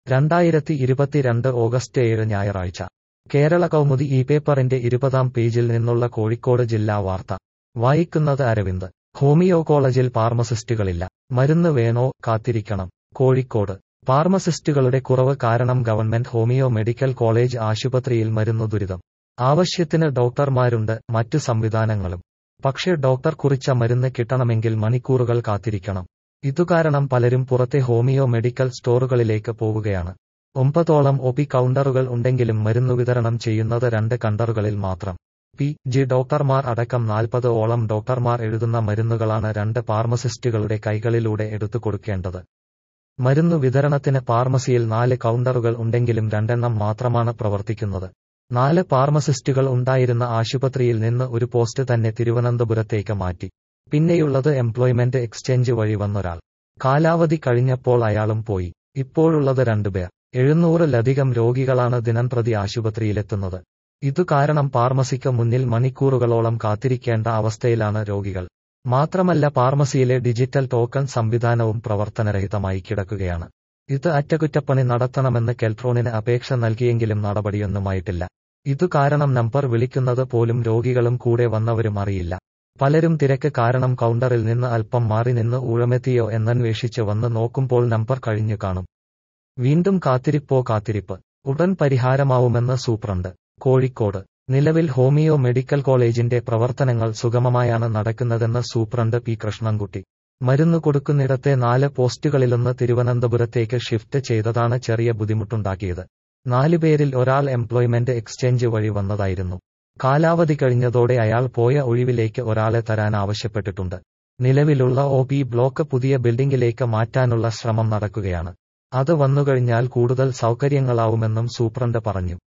രണ്ടായിരത്തി ഇരുപത്തിരണ്ട് ഓഗസ്റ്റ് ഏഴ് ഞായറാഴ്ച കേരള കൗമുദി ഈ പേപ്പറിന്റെ ഇരുപതാം പേജിൽ നിന്നുള്ള കോഴിക്കോട് ജില്ലാ വാർത്ത വായിക്കുന്നത് അരവിന്ദ് ഹോമിയോ കോളേജിൽ ഫാർമസിസ്റ്റുകളില്ല മരുന്ന് വേണോ കാത്തിരിക്കണം കോഴിക്കോട് ഫാർമസിസ്റ്റുകളുടെ കുറവ് കാരണം ഗവൺമെന്റ് ഹോമിയോ മെഡിക്കൽ കോളേജ് ആശുപത്രിയിൽ മരുന്നു ദുരിതം ആവശ്യത്തിന് ഡോക്ടർമാരുണ്ട് മറ്റു സംവിധാനങ്ങളും പക്ഷേ ഡോക്ടർ കുറിച്ച മരുന്ന് കിട്ടണമെങ്കിൽ മണിക്കൂറുകൾ കാത്തിരിക്കണം ഇതുകാരണം പലരും പുറത്തെ ഹോമിയോ മെഡിക്കൽ സ്റ്റോറുകളിലേക്ക് പോവുകയാണ് ഒമ്പതോളം ഒ പി കൗണ്ടറുകൾ ഉണ്ടെങ്കിലും മരുന്നു വിതരണം ചെയ്യുന്നത് രണ്ട് കണ്ടറുകളിൽ മാത്രം പി ജി ഡോക്ടർമാർ അടക്കം നാൽപ്പത് ഓളം ഡോക്ടർമാർ എഴുതുന്ന മരുന്നുകളാണ് രണ്ട് ഫാർമസിസ്റ്റുകളുടെ കൈകളിലൂടെ എടുത്തു കൊടുക്കേണ്ടത് മരുന്നു വിതരണത്തിന് ഫാർമസിയിൽ നാല് കൗണ്ടറുകൾ ഉണ്ടെങ്കിലും രണ്ടെണ്ണം മാത്രമാണ് പ്രവർത്തിക്കുന്നത് നാല് ഫാർമസിസ്റ്റുകൾ ഉണ്ടായിരുന്ന ആശുപത്രിയിൽ നിന്ന് ഒരു പോസ്റ്റ് തന്നെ തിരുവനന്തപുരത്തേക്ക് മാറ്റി പിന്നെയുള്ളത് എംപ്ലോയ്മെന്റ് എക്സ്ചേഞ്ച് വഴി വന്നൊരാൾ കാലാവധി കഴിഞ്ഞപ്പോൾ അയാളും പോയി ഇപ്പോഴുള്ളത് രണ്ടുപേർ എഴുന്നൂറിലധികം രോഗികളാണ് ദിനംപ്രതി ആശുപത്രിയിലെത്തുന്നത് ഇതു കാരണം ഫാർമസിക്ക് മുന്നിൽ മണിക്കൂറുകളോളം കാത്തിരിക്കേണ്ട അവസ്ഥയിലാണ് രോഗികൾ മാത്രമല്ല ഫാർമസിയിലെ ഡിജിറ്റൽ ടോക്കൺ സംവിധാനവും പ്രവർത്തനരഹിതമായി കിടക്കുകയാണ് ഇത് അറ്റകുറ്റപ്പണി നടത്തണമെന്ന് കെൽട്രോണിന് അപേക്ഷ നൽകിയെങ്കിലും നടപടിയൊന്നുമായിട്ടില്ല ഇതു കാരണം നമ്പർ വിളിക്കുന്നത് പോലും രോഗികളും കൂടെ വന്നവരും അറിയില്ല പലരും തിരക്ക് കാരണം കൗണ്ടറിൽ നിന്ന് അല്പം മാറി നിന്ന് ഊഴമെത്തിയോ എന്നന്വേഷിച്ച് വന്ന് നോക്കുമ്പോൾ നമ്പർ കഴിഞ്ഞു കാണും വീണ്ടും കാത്തിരിപ്പോ കാത്തിരിപ്പ് ഉടൻ പരിഹാരമാവുമെന്ന് സൂപ്രണ്ട് കോഴിക്കോട് നിലവിൽ ഹോമിയോ മെഡിക്കൽ കോളേജിന്റെ പ്രവർത്തനങ്ങൾ സുഗമമായാണ് നടക്കുന്നതെന്ന് സൂപ്രണ്ട് പി കൃഷ്ണൻകുട്ടി മരുന്ന് കൊടുക്കുന്നിടത്തെ നാല് പോസ്റ്റുകളിലൊന്ന് തിരുവനന്തപുരത്തേക്ക് ഷിഫ്റ്റ് ചെയ്തതാണ് ചെറിയ ബുദ്ധിമുട്ടുണ്ടാക്കിയത് നാലുപേരിൽ ഒരാൾ എംപ്ലോയ്മെന്റ് എക്സ്ചേഞ്ച് വഴി വന്നതായിരുന്നു കാലാവധി കഴിഞ്ഞതോടെ അയാൾ പോയ ഒഴിവിലേക്ക് ഒരാളെ തരാൻ ആവശ്യപ്പെട്ടിട്ടുണ്ട് നിലവിലുള്ള ഒ പി ബ്ലോക്ക് പുതിയ ബിൽഡിംഗിലേക്ക് മാറ്റാനുള്ള ശ്രമം നടക്കുകയാണ് അത് വന്നുകഴിഞ്ഞാൽ കൂടുതൽ സൗകര്യങ്ങളാവുമെന്നും സൂപ്രണ്ട് പറഞ്ഞു